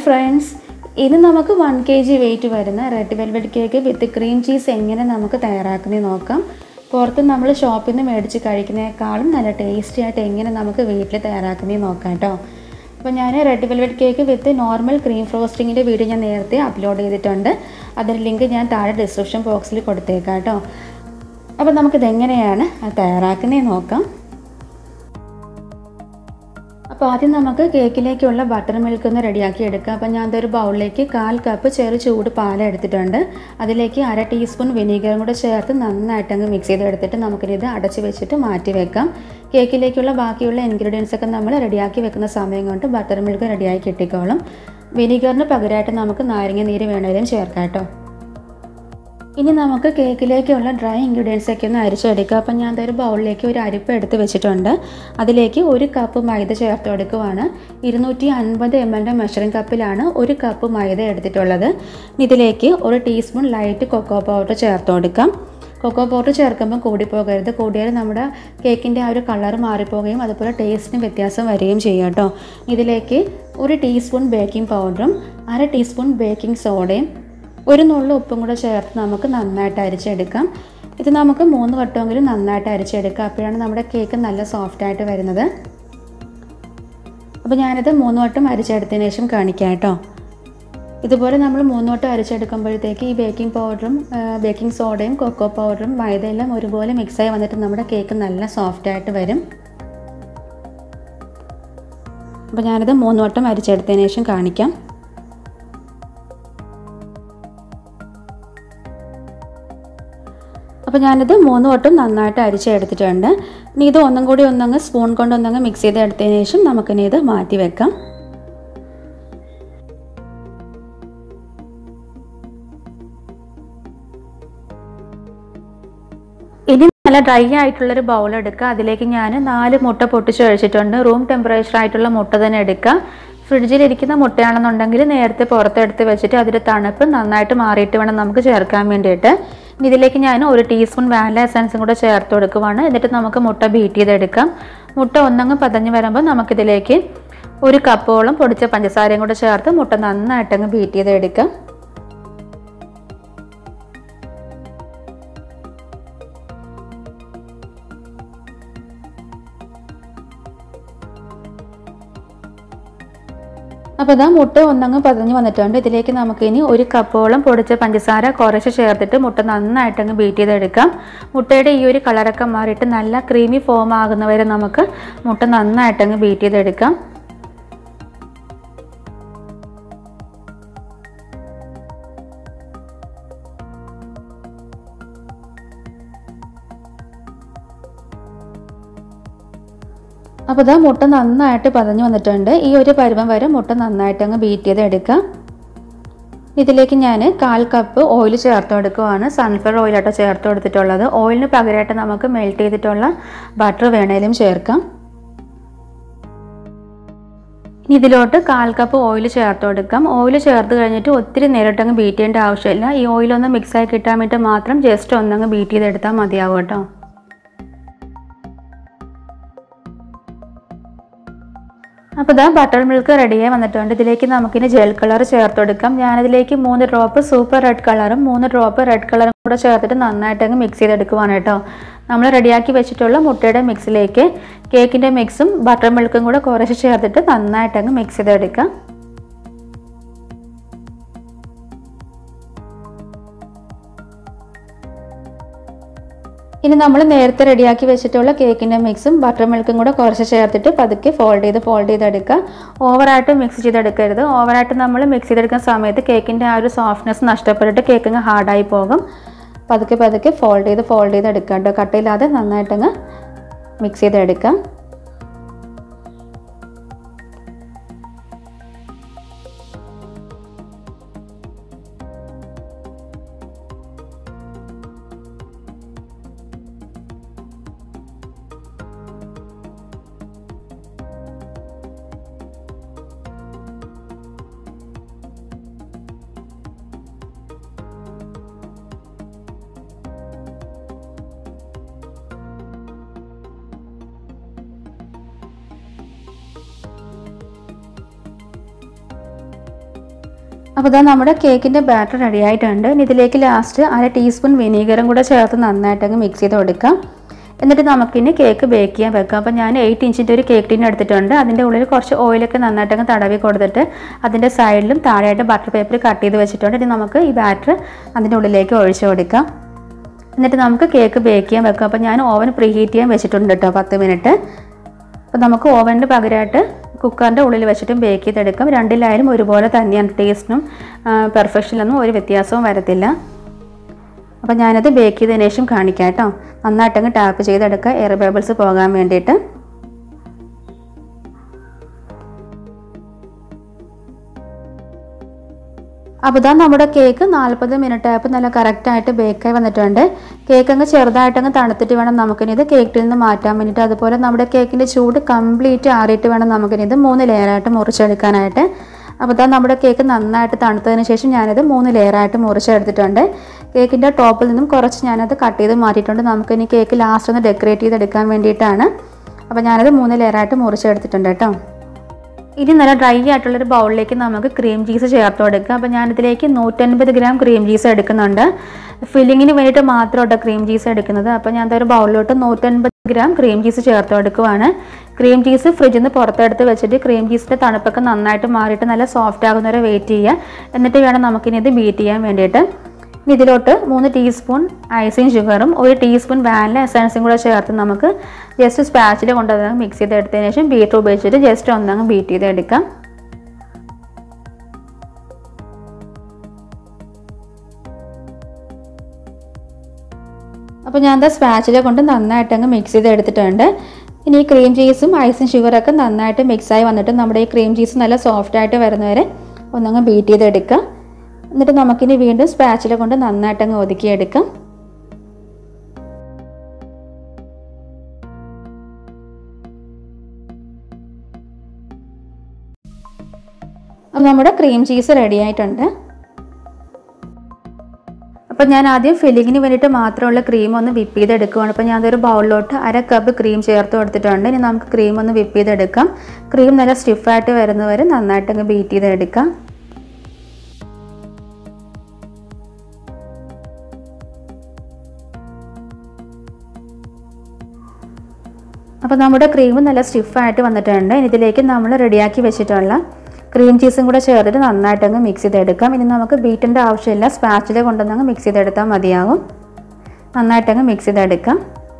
friends ഇത് നമുക്ക് one K G weight വരുന്ന red velvet cake with cream cheese എങ്ങനെ നമുക്ക് തയ്യാറാക്കുന്നത് നോക്കാം പുറത്ത് നമ്മൾ ഷോപ്പിൽ നിന്ന് മേടിച്ച് കഴിക്കുന്നതിനേക്കാളും നല്ല ടേസ്റ്റി ആയിട്ട് എങ്ങനെ നമുക്ക് വീട്ടിൽ തയ്യാറാക്കുന്നത് നോക്കാം കേട്ടോ അപ്പോൾ ഞാൻ red velvet cake with normal cream ഫ്രോസ്റ്റിങ്ങിൻ്റെ വീഡിയോ ഞാൻ നേരത്തെ അപ്ലോഡ് ചെയ്തിട്ടുണ്ട് അതിൻ്റെ ലിങ്ക് ഞാൻ താഴെ ഡിസ്ക്രിപ്ഷൻ ബോക്സിൽ കൊടുത്തേക്കാം കേട്ടോ അപ്പോൾ നമുക്കിതെങ്ങനെയാണ് അത് തയ്യാറാക്കുന്നത് നോക്കാം അപ്പോൾ ആദ്യം നമുക്ക് കേക്കിലേക്കുള്ള ബട്ടർ മിൽക്ക് ഒന്ന് റെഡിയാക്കി എടുക്കാം അപ്പോൾ ഞാൻ ഒരു ബൗളിലേക്ക് കാൽ കപ്പ് ചെറു ചൂട് പാൽ എടുത്തിട്ടുണ്ട് അതിലേക്ക് അര ടീസ്പൂൺ വിനീഗറും കൂടെ ചേർത്ത് നന്നായിട്ട് അങ്ങ് മിക്സ് ചെയ്തെടുത്തിട്ട് നമുക്കിത് അടച്ച് വെച്ചിട്ട് മാറ്റി വെക്കാം കേക്കിലേക്കുള്ള ബാക്കിയുള്ള ഇൻഗ്രീഡിയൻസ് ഒക്കെ നമ്മൾ റെഡിയാക്കി വെക്കുന്ന സമയം കൊണ്ട് ബട്ടർ മിൽക്ക് റെഡിയായി കിട്ടിക്കോളും വിനീഗറിന് പകരമായിട്ട് നമുക്ക് നാരങ്ങ നീര് വേണമെങ്കിലും ചേർക്കാം കേട്ടോ ഇനി നമുക്ക് കേക്കിലേക്കുള്ള ഡ്രൈ ഇൻഗ്രീഡിയൻസ് ഒക്കെ ഒന്ന് അരിച്ചെടുക്കുക അപ്പം ഞാൻ ഒരു ബൗളിലേക്ക് ഒരു അരിപ്പ് എടുത്ത് വെച്ചിട്ടുണ്ട് അതിലേക്ക് ഒരു കപ്പ് മൈദ ചേർത്ത് കൊടുക്കുവാണ് ഇരുന്നൂറ്റി അൻപത് എം എല്ലിൻ്റെ മെഷറിംഗ് കപ്പിലാണ് ഒരു കപ്പ് മൈദ എടുത്തിട്ടുള്ളത് ഇതിലേക്ക് ഒരു ടീസ്പൂൺ ലൈറ്റ് കൊക്കോ പൗഡർ ചേർത്ത് കൊടുക്കാം കൊക്കോ പൗഡർ ചേർക്കുമ്പോൾ കൂടിപ്പോകരുത് കൂടിയാൽ നമ്മുടെ കേക്കിൻ്റെ ആ ഒരു കളർ മാറിപ്പോവുകയും അതുപോലെ ടേസ്റ്റിന് വ്യത്യാസം വരികയും ചെയ്യും കേട്ടോ ഇതിലേക്ക് ഒരു ടീസ്പൂൺ ബേക്കിംഗ് പൗഡറും അര ടീസ്പൂൺ ബേക്കിംഗ് സോഡയും ഒരു നുള്ളു ഉപ്പും കൂടെ ചേർത്ത് നമുക്ക് നന്നായിട്ട് അരിച്ചെടുക്കാം ഇത് നമുക്ക് മൂന്ന് വട്ടമെങ്കിലും നന്നായിട്ട് അരിച്ചെടുക്കാം അപ്പോഴാണ് നമ്മുടെ കേക്ക് നല്ല സോഫ്റ്റായിട്ട് വരുന്നത് അപ്പോൾ ഞാനിത് മൂന്ന് വട്ടം അരിച്ചെടുത്തതിന് ശേഷം കാണിക്കാം കേട്ടോ ഇതുപോലെ നമ്മൾ മൂന്ന് വട്ടം അരിച്ചെടുക്കുമ്പോഴത്തേക്ക് ഈ ബേക്കിംഗ് പൗഡറും ബേക്കിംഗ് സോഡയും കൊക്കോ പൗഡറും മൈദയെല്ലാം ഒരുപോലെ മിക്സായി വന്നിട്ട് നമ്മുടെ കേക്ക് നല്ല സോഫ്റ്റായിട്ട് വരും അപ്പോൾ ഞാനിത് മൂന്ന് വട്ടം അരിച്ചെടുത്തതിന് ശേഷം കാണിക്കാം അപ്പോൾ ഞാനിത് മൂന്ന് വട്ടം നന്നായിട്ട് അരിച്ചെടുത്തിട്ടുണ്ട് ഇനി ഇത് ഒന്നും കൂടി ഒന്നങ്ങ് സ്പൂൺ കൊണ്ട് ഒന്നങ്ങ് മിക്സ് ചെയ്ത് എടുത്തതിന് ശേഷം നമുക്കിനി ഇത് മാറ്റി വെക്കാം ഇനി നല്ല ഡ്രൈ ആയിട്ടുള്ളൊരു ബൗൾ എടുക്കുക അതിലേക്ക് ഞാൻ നാല് മുട്ട പൊട്ടിച്ച് കഴിച്ചിട്ടുണ്ട് റൂം ടെമ്പറേച്ചർ ആയിട്ടുള്ള മുട്ട തന്നെ എടുക്കുക ഫ്രിഡ്ജിലിരിക്കുന്ന മുട്ടയാണെന്നുണ്ടെങ്കിൽ നേരത്തെ പുറത്തെടുത്ത് വെച്ചിട്ട് അതിൻ്റെ തണുപ്പ് നന്നായിട്ട് മാറിയിട്ട് വേണം നമുക്ക് ചേർക്കാൻ വേണ്ടിയിട്ട് ഇതിലേക്ക് ഞാൻ ഒരു ടീസ്പൂൺ വാനില എസൻസും കൂടെ ചേർത്ത് കൊടുക്കുവാണ് എന്നിട്ട് നമുക്ക് മുട്ട ബീറ്റ് ചെയ്തെടുക്കാം മുട്ട ഒന്നങ്ങ് പതഞ്ഞ് വരുമ്പോൾ നമുക്കിതിലേക്ക് ഒരു കപ്പോളം പൊടിച്ച പഞ്ചസാരയും കൂടെ ചേർത്ത് മുട്ട നന്നായിട്ടങ്ങ് ബീറ്റ് ചെയ്തെടുക്കാം അപ്പോൾ ഇതാ മുട്ട ഒന്നങ്ങ് പതഞ്ഞ് വന്നിട്ടുണ്ട് ഇതിലേക്ക് നമുക്ക് ഇനി ഒരു കപ്പോളം പൊടിച്ച പഞ്ചസാര കുറച്ച് ചേർത്തിട്ട് മുട്ട നന്നായിട്ടങ്ങ് ബീറ്റ് ചെയ്തെടുക്കാം മുട്ടയുടെ ഈ ഒരു കളറൊക്കെ മാറിയിട്ട് നല്ല ക്രീമി ഫോം ആകുന്നവരെ നമുക്ക് മുട്ട നന്നായിട്ടങ്ങ് ബീറ്റ് ചെയ്തെടുക്കാം അപ്പോൾ ഇതാ മുട്ട നന്നായിട്ട് പതഞ്ഞ് വന്നിട്ടുണ്ട് ഈ ഒരു പരുവം വരെ മുട്ട നന്നായിട്ട് അങ്ങ് ബീറ്റ് ചെയ്ത് എടുക്കാം ഇതിലേക്ക് ഞാൻ കാൽ കപ്പ് ഓയിൽ ചേർത്ത് കൊടുക്കുവാണ് സൺഫ്ലവർ ഓയിലാട്ടോ ചേർത്ത് കൊടുത്തിട്ടുള്ളത് ഓയിലിന് പകരമായിട്ട് നമുക്ക് മെൽറ്റ് ചെയ്തിട്ടുള്ള ബട്ടർ വേണേലും ചേർക്കാം ഇനി ഇതിലോട്ട് കാൽ കപ്പ് ഓയിൽ ചേർത്ത് കൊടുക്കാം ഓയിൽ ചേർത്ത് കഴിഞ്ഞിട്ട് ഒത്തിരി നേരിട്ടങ്ങ് ബീറ്റ് ചെയ്യേണ്ട ആവശ്യമില്ല ഈ ഓയിലൊന്ന് മിക്സായി കിട്ടാൻ വേണ്ടി മാത്രം ജസ്റ്റ് ഒന്നങ്ങ് ബീറ്റ് ചെയ്തെടുത്താൽ മതിയാവും കേട്ടോ അപ്പോൾ ഇതാ ബട്ടർ മിൽക്ക് റെഡിയായി വന്നിട്ടുണ്ട് ഇതിലേക്ക് നമുക്കിനി ജെൽ കളർ ചേർത്ത് കൊടുക്കാം ഞാനിതിലേക്ക് മൂന്ന് ഡ്രോപ്പ് സൂപ്പർ റെഡ് കളറും മൂന്ന് ഡ്രോപ്പ് റെഡ് കളറും കൂടെ ചേർത്തിട്ട് നന്നായിട്ട് അങ്ങ് മിക്സ് ചെയ്തെടുക്കുവാണ് കേട്ടോ നമ്മൾ റെഡിയാക്കി വെച്ചിട്ടുള്ള മുട്ടയുടെ മിക്സിലേക്ക് കേക്കിൻ്റെ മിക്സും ബട്ടർ മിൽക്കും കൂടെ കുറച്ച് ചേർത്തിട്ട് നന്നായിട്ട് അങ്ങ് മിക്സ് ചെയ്തെടുക്കാം ഇനി നമ്മൾ നേരത്തെ റെഡിയാക്കി വെച്ചിട്ടുള്ള കേക്കിൻ്റെ മിക്സും ബട്ടർ മിൽക്കും കൂടെ കുറച്ച് ചേർത്തിട്ട് പതുക്കെ ഫോൾഡ് ചെയ്ത് ഫോൾഡ് ചെയ്തെടുക്കുക ഓവറായിട്ട് മിക്സ് ചെയ്തെടുക്കരുത് ഓവറായിട്ട് നമ്മൾ മിക്സ് ചെയ്തെടുക്കുന്ന സമയത്ത് കേക്കിൻ്റെ ആ ഒരു സോഫ്റ്റ്നെസ് നഷ്ടപ്പെട്ടിട്ട് കേക്കിങ് ഹാർഡായി പോകും പതുക്കെ പതുക്കെ ഫോൾഡ് ചെയ്ത് ഫോൾഡ് ചെയ്ത് എടുക്കുക കേട്ടോ കട്ടയില്ലാതെ നന്നായിട്ടങ്ങ് മിക്സ് ചെയ്തെടുക്കാം അപ്പോൾ ഇതാ നമ്മുടെ കേക്കിൻ്റെ ബാറ്റർ റെഡി ആയിട്ടുണ്ട് ഇനി ഇതിലേക്ക് ലാസ്റ്റ് അര ടീസ്പൂൺ വിനീഗറും കൂടെ ചേർത്ത് നന്നായിട്ടങ്ങ് മിക്സ് ചെയ്ത് കൊടുക്കാം എന്നിട്ട് നമുക്കിനി കേക്ക് ബേക്ക് ചെയ്യാൻ വെക്കാം അപ്പോൾ ഞാൻ എയ്റ്റ് ഇഞ്ചിൻ്റെ ഒരു കേക്ക് ടീൻ എടുത്തിട്ടുണ്ട് അതിൻ്റെ ഉള്ളിൽ കുറച്ച് ഓയിലൊക്കെ നന്നായിട്ടങ്ങ് തടവി കൊടുത്തിട്ട് അതിൻ്റെ സൈഡിലും താഴെയായിട്ട് ബട്ടർ പേപ്പർ കട്ട് ചെയ്ത് വെച്ചിട്ടുണ്ട് ഇനി നമുക്ക് ഈ ബാറ്റർ അതിൻ്റെ ഉള്ളിലേക്ക് ഒഴിച്ച് കൊടുക്കാം എന്നിട്ട് നമുക്ക് കേക്ക് ബേക്ക് ചെയ്യാൻ വെക്കാം അപ്പോൾ ഞാൻ ഓവൻ പ്രീ ഹീറ്റ് ചെയ്യാൻ വെച്ചിട്ടുണ്ട് കേട്ടോ പത്ത് മിനിറ്റ് അപ്പോൾ നമുക്ക് ഓവനിന് പകരമായിട്ട് കുക്കറിൻ്റെ ഉള്ളിൽ വെച്ചിട്ടും ബേക്ക് ചെയ്തെടുക്കാം രണ്ടിലായാലും ഒരുപോലെ തന്നെയാണ് ടേസ്റ്റിനും പെർഫെക്ഷനിലൊന്നും ഒരു വ്യത്യാസവും വരത്തില്ല അപ്പോൾ ഞാനത് ബേക്ക് ചെയ്തതിന് ശേഷം കാണിക്കാം കേട്ടോ നന്നായിട്ടങ്ങ് ടാപ്പ് ചെയ്തെടുക്കുക എയർ ബബിൾസ് പോകാൻ വേണ്ടിയിട്ട് അപ്പോൾ ഇതാ നമ്മുടെ കേക്ക് നാൽപ്പത് മിനിറ്റ് ആയപ്പോൾ നല്ല കറക്റ്റായിട്ട് ബേക്കായി വന്നിട്ടുണ്ട് കേക്ക് അങ്ങ് ചെറുതായിട്ടങ്ങ് തണുത്തിട്ട് വേണം നമുക്കിനി ഇത് കേക്കിൽ നിന്ന് മാറ്റാൻ വേണ്ടിയിട്ട് അതുപോലെ നമ്മുടെ കേക്കിൻ്റെ ചൂട് കംപ്ലീറ്റ് ആറിയിട്ട് വേണം നമുക്കിനി ഇത് മൂന്ന് ലെയറായിട്ട് മുറിച്ചെടുക്കാനായിട്ട് അപ്പോൾ ഇതാ നമ്മുടെ കേക്ക് നന്നായിട്ട് തണുത്തതിന് ശേഷം ഞാനിത് മൂന്ന് ലെയറായിട്ട് മുറിച്ചെടുത്തിട്ടുണ്ട് കേക്കിൻ്റെ ടോപ്പിൽ നിന്നും കുറച്ച് ഞാനത് കട്ട് ചെയ്ത് മാറ്റിയിട്ടുണ്ട് നമുക്കിനി കേക്ക് ലാസ്റ്റ് ഒന്ന് ഡെക്കറേറ്റ് ചെയ്തെടുക്കാൻ വേണ്ടിയിട്ടാണ് അപ്പോൾ ഞാനത് മൂന്ന് ലെയറായിട്ട് മുറിച്ചെടുത്തിട്ടുണ്ട് കേട്ടോ ഇനി നല്ല ഡ്രൈ ആയിട്ടുള്ളൊരു ബൗളിലേക്ക് നമുക്ക് ക്രീം ചീസ് ചേർത്ത് കൊടുക്കുക അപ്പോൾ ഞാനിതിലേക്ക് നൂറ്റൻപത് ഗ്രാം ക്രീം ചീസ് എടുക്കുന്നുണ്ട് ഫില്ലിങ്ങിന് വേണ്ടിയിട്ട് മാത്രമാണ് ക്രീം ചീസ് എടുക്കുന്നത് അപ്പോൾ ഞാൻ ഒരു ബൗളിലോട്ട് നൂറ്റൻപത് ഗ്രാം ക്രീം ചീസ് ചേർത്ത് കൊടുക്കുവാണ് ക്രീം ചീസ് ഫ്രിഡ്ജിൽ നിന്ന് പുറത്തെടുത്ത് വെച്ചിട്ട് ക്രീം ചീസിൻ്റെ തണുപ്പൊക്കെ നന്നായിട്ട് മാറിയിട്ട് നല്ല സോഫ്റ്റ് ആകുന്നവരെ വെയിറ്റ് ചെയ്യുക എന്നിട്ട് വേണം നമുക്കിനി ഇത് ബീറ്റ് ചെയ്യാൻ വേണ്ടിയിട്ട് ഇനി ഇതിലോട്ട് മൂന്ന് ടീസ്പൂൺ ഐസിങ് ഷുഗറും ഒരു ടീസ്പൂൺ വാനില എസൻസും കൂടെ ചേർത്ത് നമുക്ക് ജസ്റ്റ് സ്പാച്ചിൽ കൊണ്ടുവന്ന് മിക്സ് ചെയ്തെടുത്തതിന് ശേഷം ബീറ്റർ ഉപയോഗിച്ചിട്ട് ജസ്റ്റ് ഒന്നങ്ങ് ബീറ്റ് ചെയ്തെടുക്കാം അപ്പോൾ ഞാൻ എന്താ സ്പാച്ചിലെ കൊണ്ട് നന്നായിട്ട് അങ്ങ് മിക്സ് ചെയ്ത് എടുത്തിട്ടുണ്ട് ഇനി ഈ ക്രീം ചീസും ഐസും ഷുഗറൊക്കെ നന്നായിട്ട് മിക്സായി വന്നിട്ട് നമ്മുടെ ഈ ക്രീം ചീസ് നല്ല സോഫ്റ്റ് ആയിട്ട് വരുന്നവരെ ഒന്നങ്ങ് ബീറ്റ് ചെയ്തെടുക്കാം എന്നിട്ട് നമുക്കിനി വീണ്ടും സ്പാച്ചില കൊണ്ട് നന്നായിട്ടങ്ങ് ഒതുക്കിയെടുക്കാം അപ്പോൾ നമ്മുടെ ക്രീം ചീസ് റെഡി ആയിട്ടുണ്ട് അപ്പോൾ ഞാൻ ആദ്യം ഫില്ലിങ്ങിന് വേണ്ടിയിട്ട് മാത്രമുള്ള ക്രീം ഒന്ന് വിപ്പ് ചെയ്തെടുക്കുകയാണ് അപ്പോൾ ഞാൻ അതൊരു ബൗളിലോട്ട് അര കപ്പ് ക്രീം ചേർത്ത് കൊടുത്തിട്ടുണ്ട് ഇനി നമുക്ക് ക്രീം ഒന്ന് വിപ്പ് ചെയ്തെടുക്കാം ക്രീം നല്ല സ്റ്റിഫായിട്ട് വരുന്നവരെ നന്നായിട്ടങ്ങ് ബീറ്റ് ചെയ്തെടുക്കാം അപ്പോൾ നമ്മുടെ ക്രീം നല്ല സ്റ്റിഫായിട്ട് വന്നിട്ടുണ്ട് ഇനി ഇതിലേക്ക് നമ്മൾ റെഡിയാക്കി വെച്ചിട്ടുള്ള ക്രീം ചീസും കൂടെ ചേർത്തിട്ട് നന്നായിട്ടങ്ങ് മിക്സ് ചെയ്തെടുക്കാം ഇനി നമുക്ക് ബീറ്റിൻ്റെ ആവശ്യമില്ല സ്പാച്ചിൽ കൊണ്ടുവന്നങ്ങ് മിക്സ് ചെയ്തെടുത്താൽ മതിയാകും നന്നായിട്ടങ്ങ് മിക്സ് ചെയ്തെടുക്കാം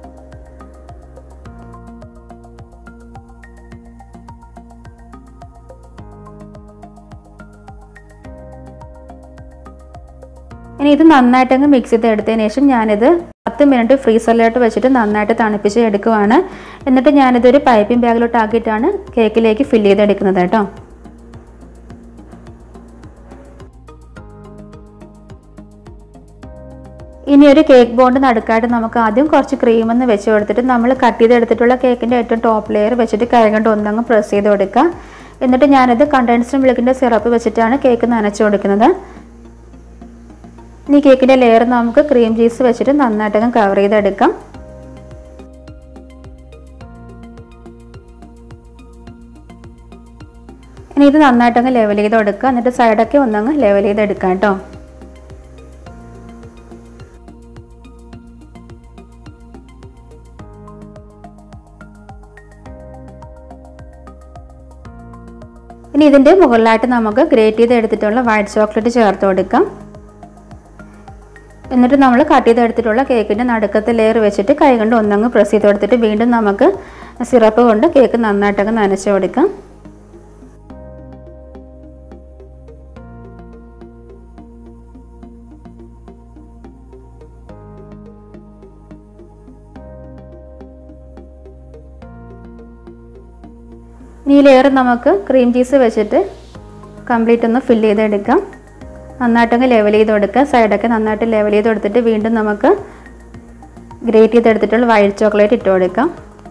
ഇനി ഇത് നന്നായിട്ടങ്ങ് മിക്സ് ചെയ്ത് എടുത്തതിന് ശേഷം ഞാനിത് പത്ത് മിനിറ്റ് ഫ്രീസറിലോട്ട് വെച്ചിട്ട് നന്നായിട്ട് തണുപ്പിച്ച് എടുക്കുവാണ് എന്നിട്ട് ഞാനിതൊരു പൈപ്പിംഗ് ബാഗിലോട്ട് ആക്കിയിട്ടാണ് കേക്കിലേക്ക് ഫില്ല് ചെയ്തെടുക്കുന്നത് കേട്ടോ ഇനി ഒരു കേക്ക് ബോണ്ട് നടുക്കായിട്ട് നമുക്ക് ആദ്യം കുറച്ച് ക്രീം ഒന്ന് വെച്ച് കൊടുത്തിട്ട് നമ്മൾ കട്ട് ചെയ്തെടുത്തിട്ടുള്ള കേക്കിൻ്റെ ഏറ്റവും ടോപ്പ് ലെയർ വെച്ചിട്ട് കൈ കൊണ്ട് ഒന്നങ്ങ് പ്രസ് ചെയ്ത് കൊടുക്കുക എന്നിട്ട് ഞാനിത് കണ്ടൻസ്ഡ് മിൽക്കിൻ്റെ സിറപ്പ് വെച്ചിട്ടാണ് കേക്ക് നനച്ച് കൊടുക്കുന്നത് ഇനി കേക്കിൻ്റെ ലെയർ നമുക്ക് ക്രീം ചീസ് വെച്ചിട്ട് നന്നായിട്ടങ്ങ് കവർ ചെയ്തെടുക്കാം ഇനി ഇത് നന്നായിട്ടങ്ങ് ലെവൽ ചെയ്ത് കൊടുക്കുക എന്നിട്ട് സൈഡൊക്കെ ഒന്നങ്ങ് ലെവൽ ചെയ്തെടുക്കാം കേട്ടോ ഇനി ഇതിൻ്റെ മുകളിലായിട്ട് നമുക്ക് ഗ്രേറ്റ് ചെയ്ത് എടുത്തിട്ടുള്ള വൈറ്റ് ചോക്ലേറ്റ് ചേർത്ത് കൊടുക്കാം എന്നിട്ട് നമ്മൾ കട്ട് ചെയ്തെടുത്തിട്ടുള്ള കേക്കിൻ്റെ നടുക്കത്തെ ലെയർ വെച്ചിട്ട് കൈ കൊണ്ട് ഒന്നങ്ങ് പ്രസ് ചെയ്ത് കൊടുത്തിട്ട് വീണ്ടും നമുക്ക് സിറപ്പ് കൊണ്ട് കേക്ക് നന്നായിട്ടങ്ങ് നനച്ച് കൊടുക്കാം ഇനി ഈ ലെയർ നമുക്ക് ക്രീം ചീസ് വെച്ചിട്ട് കംപ്ലീറ്റ് ഒന്ന് ഫില്ല് ചെയ്തെടുക്കാം നന്നായിട്ടങ്ങ് ലെവൽ ചെയ്ത് കൊടുക്കുക സൈഡൊക്കെ നന്നായിട്ട് ലെവൽ ചെയ്ത് കൊടുത്തിട്ട് വീണ്ടും നമുക്ക് ഗ്രേറ്റ് ചെയ്തെടുത്തിട്ടുള്ള വൈറ്റ് ചോക്ലേറ്റ് ഇട്ട് കൊടുക്കാം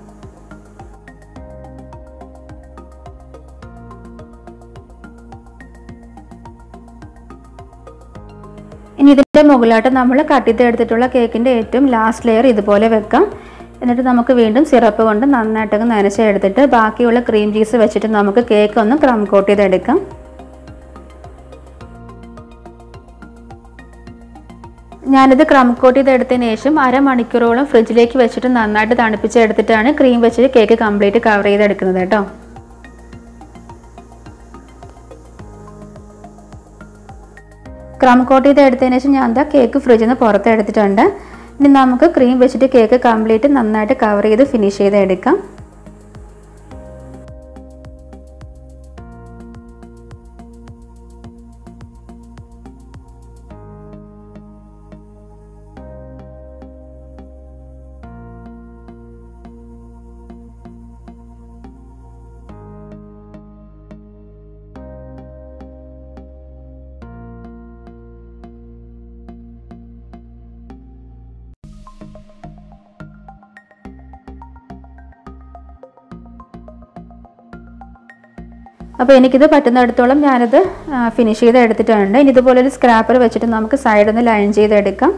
ഇനി ഇതിൻ്റെ മുകളിലായിട്ട് നമ്മൾ കട്ട് ചെയ്തെടുത്തിട്ടുള്ള കേക്കിൻ്റെ ഏറ്റവും ലാസ്റ്റ് ലെയർ ഇതുപോലെ വെക്കാം എന്നിട്ട് നമുക്ക് വീണ്ടും സിറപ്പ് കൊണ്ട് നന്നായിട്ടങ്ങ് നനച്ചെടുത്തിട്ട് ബാക്കിയുള്ള ക്രീം ചീസ് വെച്ചിട്ട് നമുക്ക് കേക്ക് ഒന്ന് ക്രം കോട്ട് ചെയ്തെടുക്കാം ഞാനിത് ക്രം കോട്ട് ചെയ്തെടുത്തതിന് ശേഷം അരമണിക്കൂറോളം ഫ്രിഡ്ജിലേക്ക് വെച്ചിട്ട് നന്നായിട്ട് തണുപ്പിച്ചെടുത്തിട്ടാണ് ക്രീം വെച്ചിട്ട് കേക്ക് കംപ്ലീറ്റ് കവർ ചെയ്തെടുക്കുന്നത് കേട്ടോ ക്രം കോട്ട് ചെയ്ത് എടുത്തതിന് ശേഷം ഞാൻ എന്താ കേക്ക് ഫ്രിഡ്ജിൽ നിന്ന് പുറത്തെടുത്തിട്ടുണ്ട് ഇനി നമുക്ക് ക്രീം വെച്ചിട്ട് കേക്ക് കംപ്ലീറ്റ് നന്നായിട്ട് കവർ ചെയ്ത് ഫിനിഷ് ചെയ്ത് എടുക്കാം അപ്പോൾ എനിക്കിത് പറ്റുന്നിടത്തോളം ഞാനിത് ഫിനിഷ് ചെയ്ത് എടുത്തിട്ടുണ്ട് ഇനി ഇതുപോലെ ഒരു സ്ക്രാപ്പർ വെച്ചിട്ട് നമുക്ക് സൈഡിൽ നിന്ന് ലൈൻ ചെയ്തെടുക്കാം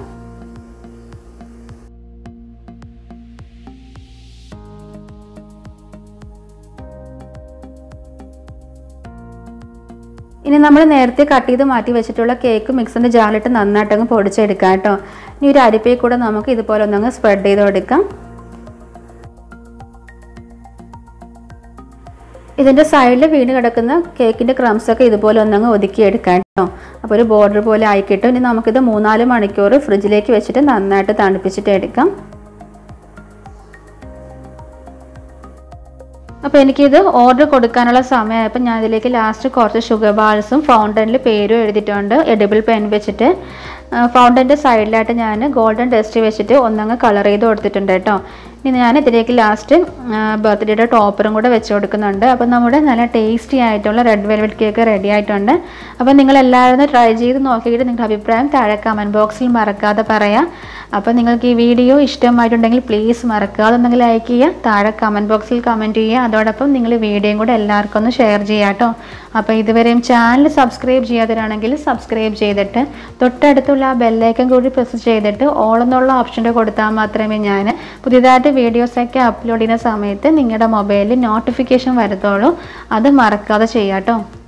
ഇനി നമ്മൾ നേരത്തെ കട്ട് ചെയ്ത് മാറ്റി വെച്ചിട്ടുള്ള കേക്ക് മിക്സിൻ്റെ ജാറിലിട്ട് നന്നായിട്ടങ്ങ് പൊടിച്ചെടുക്കാം കേട്ടോ ഇനി ഒരു അരിപ്പയിൽ കൂടെ നമുക്ക് ഇതുപോലെ ഒന്നങ്ങ് സ്പ്രെഡ് ചെയ്ത് കൊടുക്കാം ഇതിൻ്റെ സൈഡിൽ വീണ് കിടക്കുന്ന കേക്കിൻ്റെ ക്രംസ് ഒക്കെ ഇതുപോലെ ഒന്നങ്ങ് ഒതുക്കിയെടുക്കാം കേട്ടോ അപ്പോൾ ഒരു ബോർഡർ പോലെ ആയി കിട്ടും ഇനി നമുക്കിത് മൂന്നാല് മണിക്കൂർ ഫ്രിഡ്ജിലേക്ക് വെച്ചിട്ട് നന്നായിട്ട് തണുപ്പിച്ചിട്ട് എടുക്കാം അപ്പോൾ എനിക്കിത് ഓർഡർ കൊടുക്കാനുള്ള സമയമായപ്പോൾ ഞാൻ ഇതിലേക്ക് ലാസ്റ്റ് കുറച്ച് ഷുഗർ ബാൾസും ഫൗണ്ടനിൽ പേരും എഴുതിയിട്ടുണ്ട് എഡിബിൾ പെൻ വെച്ചിട്ട് ഫൗണ്ടൻ്റെ സൈഡിലായിട്ട് ഞാൻ ഗോൾഡൻ ടെസ്റ്റ് വെച്ചിട്ട് ഒന്നങ്ങ് കളർ ചെയ്ത് കൊടുത്തിട്ടുണ്ട് കേട്ടോ ഇനി ഞാൻ ഇതിലേക്ക് ലാസ്റ്റ് ബർത്ത്ഡേയുടെ ടോപ്പറും കൂടെ വെച്ച് കൊടുക്കുന്നുണ്ട് അപ്പോൾ നമ്മുടെ നല്ല ടേസ്റ്റി ആയിട്ടുള്ള റെഡ് വെൽവെറ്റ് കേക്ക് റെഡി ആയിട്ടുണ്ട് അപ്പോൾ നിങ്ങൾ എല്ലാവരും ഒന്ന് ട്രൈ ചെയ്ത് നോക്കിയിട്ട് നിങ്ങളുടെ അഭിപ്രായം താഴെ കമൻറ്റ് ബോക്സിൽ മറക്കാതെ പറയാം അപ്പോൾ നിങ്ങൾക്ക് ഈ വീഡിയോ ഇഷ്ടമായിട്ടുണ്ടെങ്കിൽ പ്ലീസ് മറക്കാതെ ഒന്നെങ്കിൽ ലൈക്ക് ചെയ്യുക താഴെ കമൻറ്റ് ബോക്സിൽ കമൻറ്റ് ചെയ്യുക അതോടൊപ്പം നിങ്ങൾ വീഡിയോയും കൂടെ എല്ലാവർക്കും ഒന്ന് ഷെയർ ചെയ്യുക കേട്ടോ അപ്പോൾ ഇതുവരെയും ചാനൽ സബ്സ്ക്രൈബ് ചെയ്യാത്തവരാണെങ്കിൽ സബ്സ്ക്രൈബ് ചെയ്തിട്ട് തൊട്ടടുത്തുള്ള ആ ബെല്ലൈക്കൻ കൂടി പ്രസ് ചെയ്തിട്ട് ഓൾ എന്നുള്ള ഓപ്ഷൻ്റെ കൊടുത്താൽ മാത്രമേ ഞാൻ പുതിയതായിട്ട് വീഡിയോസൊക്കെ അപ്ലോഡ് ചെയ്യുന്ന സമയത്ത് നിങ്ങളുടെ മൊബൈലിൽ നോട്ടിഫിക്കേഷൻ വരത്തുള്ളൂ അത് മറക്കാതെ ചെയ്യാം കേട്ടോ